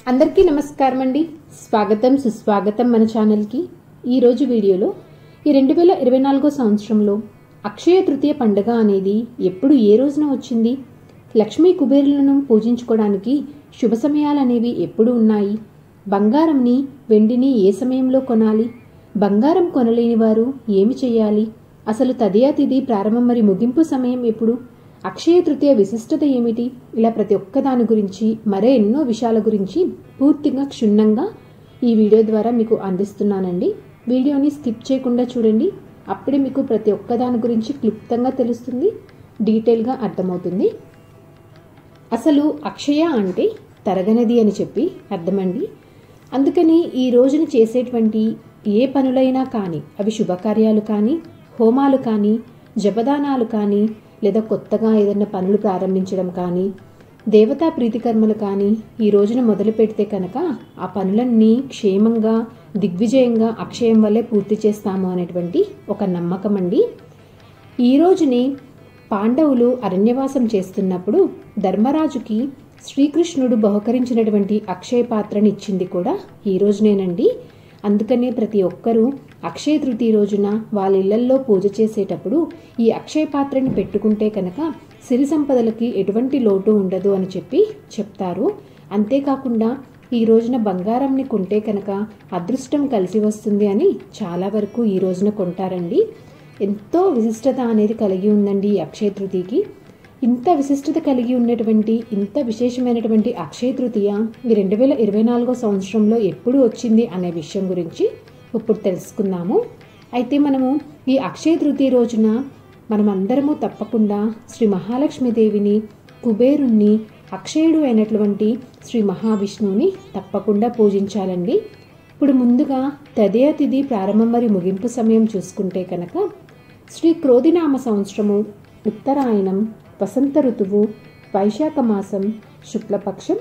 అందరికీ నమస్కారం అండి స్వాగతం సుస్వాగతం మన ఛానల్కి ఈరోజు వీడియోలో ఈ రెండు వేల ఇరవై నాలుగో సంవత్సరంలో అక్షయ తృతీయ పండుగ అనేది ఎప్పుడు ఏ రోజున వచ్చింది లక్ష్మీ కుబేరులను పూజించుకోవడానికి శుభ సమయాలు అనేవి ఎప్పుడు ఉన్నాయి బంగారంని వెండిని ఏ సమయంలో కొనాలి బంగారం కొనలేని వారు ఏమి చేయాలి అసలు తదియా తిథి ప్రారంభం మరి ముగింపు సమయం ఎప్పుడు అక్షయ తృతీయ విశిష్టత ఏమిటి ఇలా ప్రతి ఒక్క దాని గురించి మరే ఎన్నో విషయాల గురించి పూర్తిగా క్షుణ్ణంగా ఈ వీడియో ద్వారా మీకు అందిస్తున్నానండి వీడియోని స్కిప్ చేయకుండా చూడండి అప్పుడే మీకు ప్రతి ఒక్క దాని గురించి క్లుప్తంగా తెలుస్తుంది డీటెయిల్గా అర్థమవుతుంది అసలు అక్షయ అంటే తరగనది అని చెప్పి అర్థమండి అందుకని ఈ రోజున చేసేటువంటి ఏ పనులైనా కానీ అవి శుభకార్యాలు కానీ హోమాలు కానీ జపదానాలు కానీ లేదా కొత్తగా ఏదైనా పనులు ప్రారంభించడం కానీ దేవతా ప్రీతికర్మలు కానీ ఈ రోజున మొదలు పెడితే కనుక ఆ పనులన్నీ క్షేమంగా దిగ్విజయంగా అక్షయం వల్లే పూర్తి చేస్తాము అనేటువంటి ఒక నమ్మకం అండి ఈ రోజునే పాండవులు అరణ్యవాసం చేస్తున్నప్పుడు ధర్మరాజుకి శ్రీకృష్ణుడు బహుకరించినటువంటి అక్షయ పాత్రని ఇచ్చింది కూడా ఈ రోజునేనండి అందుకనే ప్రతి ఒక్కరూ అక్షయ తృతీయ రోజున వాళ్ళ ఇళ్లల్లో పూజ చేసేటప్పుడు ఈ అక్షయ పాత్రని పెట్టుకుంటే కనుక సిరి సంపదలకి ఎటువంటి లోటు ఉండదు అని చెప్పి చెప్తారు అంతేకాకుండా ఈ రోజున బంగారంని కొంటే కనుక అదృష్టం కలిసి వస్తుంది అని చాలా వరకు ఈ రోజున కొంటారండి ఎంతో విశిష్టత అనేది కలిగి ఉందండి ఈ అక్షయ తృతీయకి ఇంత విశిష్టత కలిగి ఉన్నటువంటి ఇంత విశేషమైనటువంటి అక్షయ తృతీయ ఈ రెండు వేల ఇరవై నాలుగో సంవత్సరంలో ఎప్పుడు వచ్చింది అనే విషయం గురించి ఇప్పుడు తెలుసుకుందాము అయితే మనము ఈ అక్షయ తృతీయ రోజున మనమందరము తప్పకుండా శ్రీ మహాలక్ష్మీదేవిని కుబేరుణ్ణి అక్షయుడు అయినటువంటి శ్రీ మహావిష్ణువుని తప్పకుండా పూజించాలండి ఇప్పుడు ముందుగా తదయ తిథి ప్రారంభం మరి ముగింపు సమయం చూసుకుంటే కనుక శ్రీ క్రోధినామ సంవత్సరము ఉత్తరాయణం వసంత ఋతువు వైశాఖ మాసం శుక్లపక్షం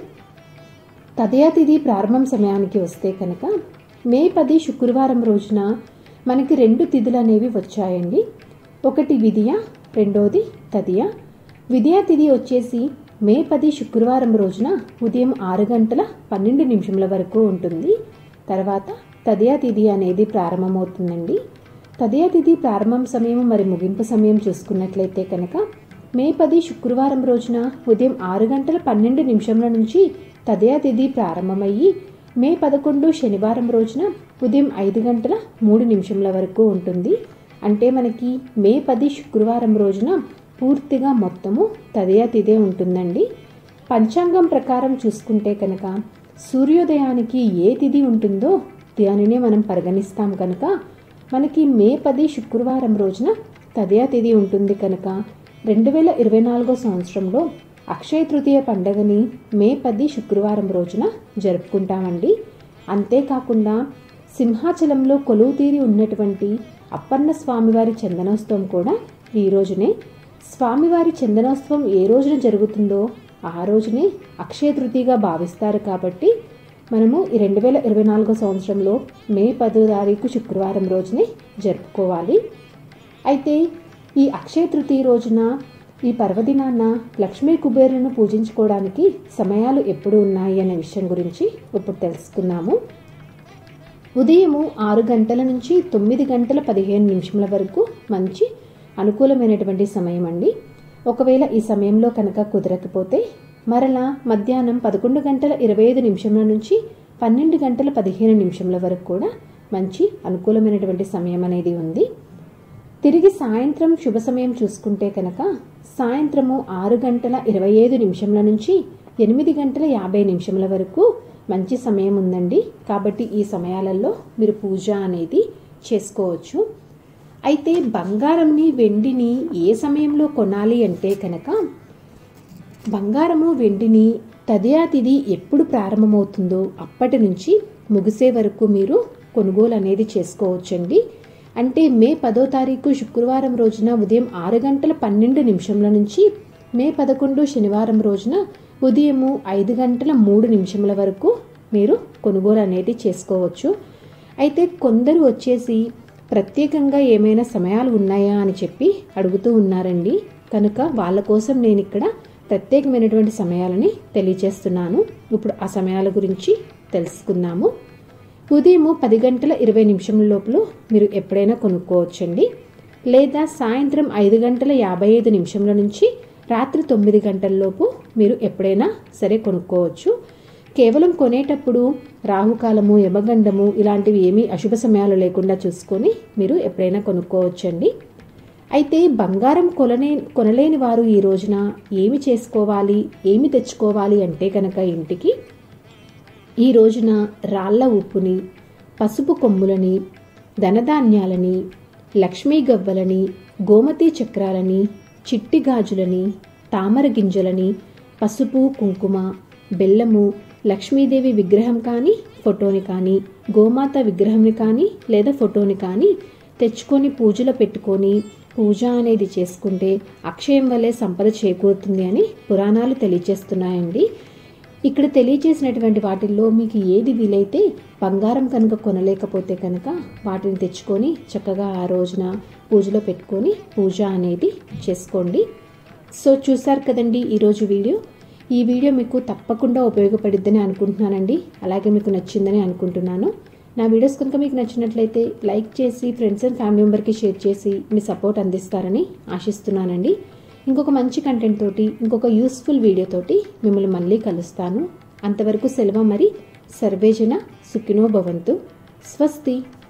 తదయ తిథి ప్రారంభం సమయానికి వస్తే కనుక మే పది శుక్రవారం రోజున మనకి రెండు తిథులు అనేవి వచ్చాయండి ఒకటి విధియ రెండోది తదియ విధియ తిథి వచ్చేసి మే పది శుక్రవారం రోజున ఉదయం ఆరు గంటల పన్నెండు నిమిషముల వరకు ఉంటుంది తర్వాత తదియ తిథి అనేది ప్రారంభమవుతుందండి తదియ తిథి ప్రారంభం సమయం మరి ముగింపు సమయం చూసుకున్నట్లయితే కనుక మే పది శుక్రవారం రోజున ఉదయం ఆరు గంటల పన్నెండు నిమిషముల నుంచి తదయ తిథి ప్రారంభమయ్యి మే పదకొండు శనివారం రోజున ఉదయం ఐదు గంటల మూడు నిమిషముల వరకు ఉంటుంది అంటే మనకి మే పది శుక్రవారం రోజున పూర్తిగా మొత్తము తదయ తిథే ఉంటుందండి పంచాంగం ప్రకారం చూసుకుంటే కనుక సూర్యోదయానికి ఏ తిథి ఉంటుందో దానినే మనం పరిగణిస్తాం కనుక మనకి మే పది శుక్రవారం రోజున తదయ తిథి ఉంటుంది కనుక రెండు వేల ఇరవై నాలుగో సంవత్సరంలో అక్షయ తృతీయ పండుగని మే పది శుక్రవారం రోజున జరుపుకుంటామండి అంతేకాకుండా సింహాచలంలో కొలువు తీరి ఉన్నటువంటి అప్పన్న స్వామివారి చందనోత్సవం కూడా ఈ రోజునే స్వామివారి చందనోత్సవం ఏ రోజున జరుగుతుందో ఆ రోజునే అక్షయ తృతీయగా భావిస్తారు కాబట్టి మనము ఈ రెండు వేల ఇరవై నాలుగో సంవత్సరంలో మే పదో తారీఖు శుక్రవారం రోజునే జరుపుకోవాలి అయితే ఈ అక్షయ తృతీయ రోజున ఈ పర్వదినాన్న లక్ష్మీ కుబేరులను పూజించుకోవడానికి సమయాలు ఎప్పుడు ఉన్నాయి అనే విషయం గురించి ఇప్పుడు తెలుసుకుందాము ఉదయము ఆరు గంటల నుంచి తొమ్మిది గంటల పదిహేను నిమిషముల వరకు మంచి అనుకూలమైనటువంటి సమయం అండి ఒకవేళ ఈ సమయంలో కనుక కుదరకపోతే మరలా మధ్యాహ్నం పదకొండు గంటల ఇరవై ఐదు నిమిషముల నుంచి పన్నెండు గంటల పదిహేను నిమిషముల వరకు కూడా మంచి అనుకూలమైనటువంటి సమయం అనేది ఉంది తిరిగి సాయంత్రం శుభ సమయం చూసుకుంటే కనుక సాయంత్రము ఆరు గంటల ఇరవై ఐదు నిమిషముల నుంచి ఎనిమిది గంటల యాభై నిమిషముల వరకు మంచి సమయం ఉందండి కాబట్టి ఈ సమయాలలో మీరు పూజ అనేది చేసుకోవచ్చు అయితే బంగారంని వెండిని ఏ సమయంలో కొనాలి అంటే కనుక బంగారము వెండిని తదియా తిథి ఎప్పుడు ప్రారంభమవుతుందో అప్పటి నుంచి ముగిసే వరకు మీరు కొనుగోలు అనేది చేసుకోవచ్చండి అంటే మే పదో తారీఖు శుక్రవారం రోజున ఉదయం ఆరు గంటల పన్నెండు నిమిషముల నుంచి మే పదకొండు శనివారం రోజున ఉదయము ఐదు గంటల మూడు నిమిషముల వరకు మీరు కొనుగోలు అనేది చేసుకోవచ్చు అయితే కొందరు వచ్చేసి ప్రత్యేకంగా ఏమైనా సమయాలు ఉన్నాయా అని చెప్పి అడుగుతూ ఉన్నారండి కనుక వాళ్ళ కోసం నేను ఇక్కడ ప్రత్యేకమైనటువంటి సమయాలని తెలియచేస్తున్నాను ఇప్పుడు ఆ సమయాల గురించి తెలుసుకుందాము ఉదయం పది గంటల ఇరవై నిమిషముల లోపల మీరు ఎప్పుడైనా కొనుక్కోవచ్చండి లేదా సాయంత్రం ఐదు గంటల యాభై ఐదు నిమిషముల నుంచి రాత్రి తొమ్మిది గంటలలోపు మీరు ఎప్పుడైనా సరే కొనుక్కోవచ్చు కేవలం కొనేటప్పుడు రాహుకాలము యమగండము ఇలాంటివి ఏమీ అశుభ సమయాలు లేకుండా చూసుకొని మీరు ఎప్పుడైనా కొనుక్కోవచ్చండి అయితే బంగారం కొనలే కొనలేని వారు ఈ రోజున ఏమి చేసుకోవాలి ఏమి తెచ్చుకోవాలి అంటే కనుక ఇంటికి ఈ రోజున రాళ్ల ఉప్పుని పసుపు కొమ్ములని ధనధాన్యాలని లక్ష్మీ గవ్వలని గోమతి చక్రాలని చిట్టి గాజులని తామర గింజలని పసుపు కుంకుమ బెల్లము లక్ష్మీదేవి విగ్రహం కానీ ఫోటోని కానీ గోమాత విగ్రహంని కానీ లేదా ఫోటోని కానీ తెచ్చుకొని పూజలో పెట్టుకొని పూజ అనేది చేసుకుంటే అక్షయం వల్లే సంపద చేకూరుతుంది అని పురాణాలు తెలియజేస్తున్నాయండి ఇక్కడ తెలియజేసినటువంటి వాటిల్లో మీకు ఏది వీలైతే బంగారం కనుక కొనలేకపోతే కనుక వాటిని తెచ్చుకొని చక్కగా ఆ రోజున పూజలో పెట్టుకొని పూజ అనేది చేసుకోండి సో చూసారు కదండి ఈరోజు వీడియో ఈ వీడియో మీకు తప్పకుండా ఉపయోగపడిద్దని అనుకుంటున్నానండి అలాగే మీకు నచ్చిందని అనుకుంటున్నాను నా వీడియోస్ కనుక మీకు నచ్చినట్లయితే లైక్ చేసి ఫ్రెండ్స్ అండ్ ఫ్యామిలీ మెంబర్కి షేర్ చేసి మీ సపోర్ట్ అందిస్తారని ఆశిస్తున్నానండి ఇంకొక మంచి కంటెంట్ తోటి ఇంకొక యూస్ఫుల్ వీడియో తోటి మిమ్మల్ని మళ్ళీ కలుస్తాను అంతవరకు సెలవు మరి సర్వేజన సుఖినో భవంతు స్వస్తి